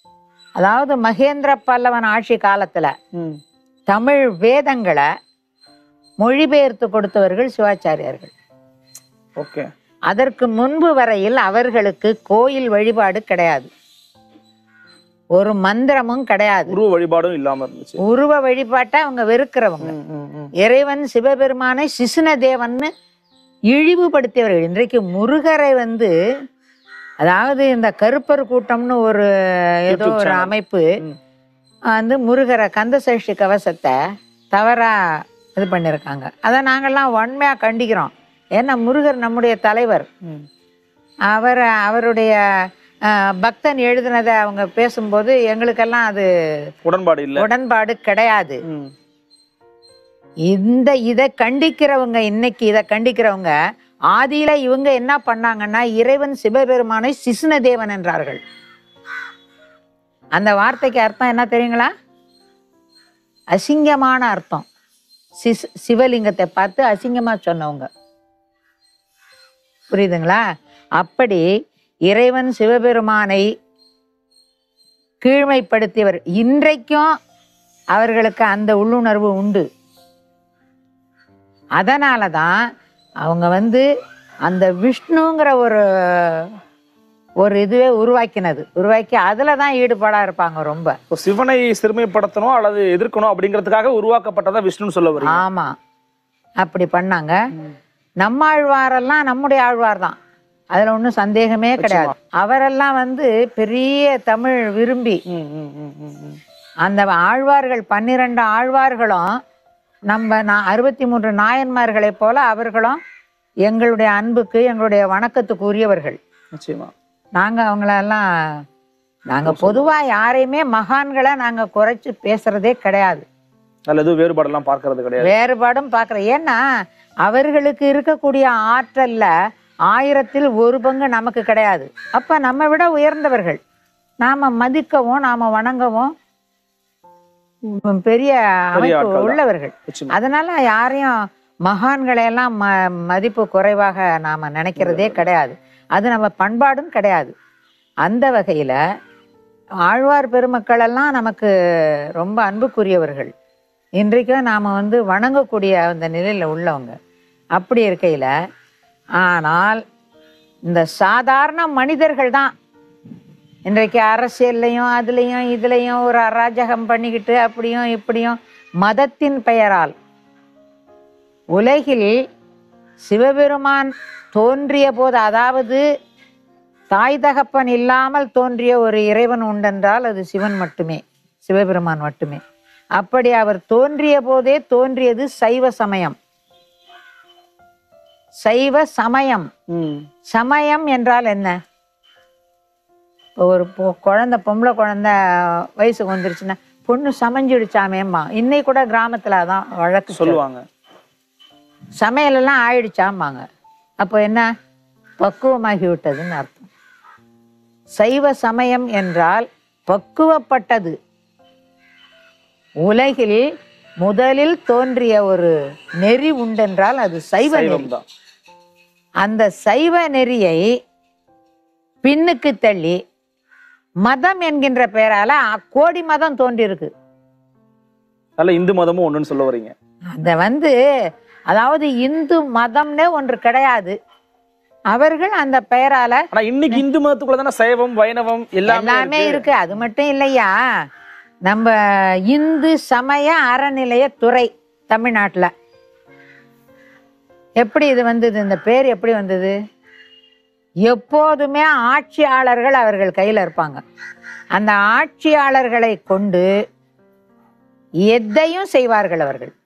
அதாவது மகேந்திர பல்லவன் ஆட்சி காலத்துல ம் தமிழ் வேதங்களை மொழிபெயர்த்து கொடுத்தவர்கள் சிவாச்சாரியார்கள் ஓகே அதற்கு முன்பு வரையில் அவர்களுக்கு கோயில் வழிபாடு கிடையாது ஒரு மந்திரமும் கிடையாது உருவ வழிபாடும் இல்லாம இருந்துச்சு உருவ வழிபாட்டை அவங்க வெறுக்கிறவங்க ம், ம், ம். இறைவன் சிவபெருமானை சிசுன தேவன்னு இழிவுபடுத்தியவர்கள் இன்றைக்கு முருகரை வந்து அதாவது இந்த கருப்பர் கூட்டம்னு ஒரு ஏதோ YouTube ஒரு channel. அமைப்பு ம். வந்து முருகரை கந்தசஷ்டி கவசத்தை தவறா இது பண்ணியிருக்காங்க அதை நாங்கள்லாம் வன்மையாக கண்டிக்கிறோம் ஏன்னா முருகர் நம்முடைய தலைவர் ம். அவர் அவருடைய அஹ், பக்தன் எழுதினதை அவங்க பேசும்போது எங்களுக்கெல்லாம் அது உடன்பாடு இல்ல உடன்பாடு கிடையாது ம். இந்த இதை கண்டிக்கிறவங்க இன்னைக்கு இதை கண்டிக்கிறவங்க ஆதியில இவங்க என்ன பண்ணாங்கன்னா இறைவன் சிவபெருமானை சிசுன தேவன் என்றார்கள் அந்த வார்த்தைக்கு அர்த்தம் என்ன தெரியுங்களா அசிங்கமான அர்த்தம் சிஸ் சிவலிங்கத்தை பார்த்து அசிங்கமா சொன்னவங்க புரியுதுங்களா அப்படி இறைவன் சிவபெருமானை கீழ்மைப்படுத்தியவர் இன்றைக்கும் அவர்களுக்கு அந்த உள்ளுணர்வு உண்டு அதனால தான் அவங்க வந்து அந்த விஷ்ணுங்கிற ஒரு ஒரு இதுவே உருவாக்கினது உருவாக்கி அதில் தான் ஈடுபாடாக இருப்பாங்க ரொம்ப இப்போ சிவனை சிறுமைப்படுத்தணும் அல்லது எதிர்க்கணும் அப்படிங்கிறதுக்காக உருவாக்கப்பட்டதா விஷ்ணுன்னு சொல்ல வரீங்க ஆமாம் அப்படி பண்ணாங்க நம்மாழ்வாரெல்லாம் நம்முடைய ஆழ்வார் தான் அதில் ஒன்றும் சந்தேகமே கிடையாது அவரெல்லாம் வந்து பெரிய தமிழ் விரும்பி ம், ம், ம், ம், ம். அந்த ஆழ்வார்கள் பன்னிரண்டு ஆழ்வார்களும் நம்ம நான் அறுபத்தி மூன்று நாயன்மார்களைப் போல அவர்களும் எங்களுடைய அன்புக்கு எங்களுடைய வணக்கத்துக்கு உரியவர்கள் நிச்சயமா நாங்கள் அவங்களெல்லாம் நாங்கள் பொதுவாக யாரையுமே மகான்களை நாங்கள் குறைச்சி பேசுறதே கிடையாது அதுல எதுவும் வேறுபாடெல்லாம் பார்க்கறது கிடையாது வேறுபாடும் பார்க்குறோம் ஏன்னா அவர்களுக்கு இருக்கக்கூடிய ஆற்றல்ல ஆயிரத்தில் ஒரு பங்கு நமக்கு கிடையாது அப்ப நம்ம விட உயர்ந்தவர்கள் நாம மதிக்கவும் நாம வணங்கவும் உம், பெரிய அமைப்பு ஆட்கள் தான். உள்ளவர்கள் நிச்சயமா அதனால யாரையும் மகான்களை எல்லாம் ம மதிப்பு குறைவாக நாம நினைக்கிறதே கிடையாது அது நம்ம பண்பாடும் கிடையாது அந்த வகையில ஆழ்வார் பெருமக்கள் எல்லாம் நமக்கு ரொம்ப அன்புக்குரியவர்கள் இன்றைக்கும் நாம் வந்து வணங்கக்கூடிய அந்த நிலையில் உள்ளவங்க அப்படி இருக்கையில் ஆனால் இந்த சாதாரண மனிதர்கள் தான் இன்றைக்கு அரசியல்லையும் அதுலேயும் இதுலேயும் ஒரு அராஜகம் பண்ணிக்கிட்டு அப்படியும் இப்படியும் மதத்தின் பெயரால் உலகில் சிவபெருமான் தோன்றிய போது அதாவது தாய் தகப்பன் இல்லாமல் தோன்றிய ஒரு இறைவன் உண்டென்றால் அது சிவன் மட்டுமே சிவபெருமான் மட்டுமே அப்படி அவர் தோன்றிய போதே தோன்றியது சைவ சமயம் சைவ சமயம் ம். சமயம் என்றால் என்ன இப்போ ஒரு பொ- குழந்தை பொம்பளை குழந்தை வயசுக்கு வந்துருச்சுன்னா பொண்ணு சமைஞ்சிடுச்சாமேம்மா இன்னைக்கு கூட கிராமத்துல அதான் வழக்கு சொல்லு சொல்லுவாங்க சமையல் எல்லாம் ஆயிடுச்சாம்பாங்க அப்போ என்ன பக்குவமாகி விட்டதுன்னு அர்த்தம் சைவ சமயம் என்றால் பக்குவப்பட்டது உலகில் முதலில் தோன்றிய ஒரு நெறி உண்டென்றால் அது சைவ நெறி சைவம் தான் அந்த சைவ நெறியை பின்னுக்கு தள்ளி மதம் என்கின்ற பெயரால அ- கோடி மதம் தோன்றியிருக்கு அதனால இந்து மதமும் ஒண்ணுன்னு சொல்ல வரீங்க அத வந்து அதாவது இந்து மதம்னே ஒன்று கிடையாது அவர்கள் அந்த பெயரால ஆனா இன்னைக்கு இந்து மதத்துக்குள்ள தானே சைவம் வைணவம் எல்லாமே எல்லாமே இருக்கு. இருக்கு அது மட்டும் இல்லையா நம்ம இந்து சமய அறநிலைய துறை தமிழ்நாட்டுல எப்படி இது வந்தது இந்த பேர் எப்படி வந்தது எப்போதுமே ஆட்சியாளர்கள் அவர்கள் கையில இருப்பாங்க அந்த ஆட்சியாளர்களை கொண்டு எதையும் செய்வார்கள் அவர்கள்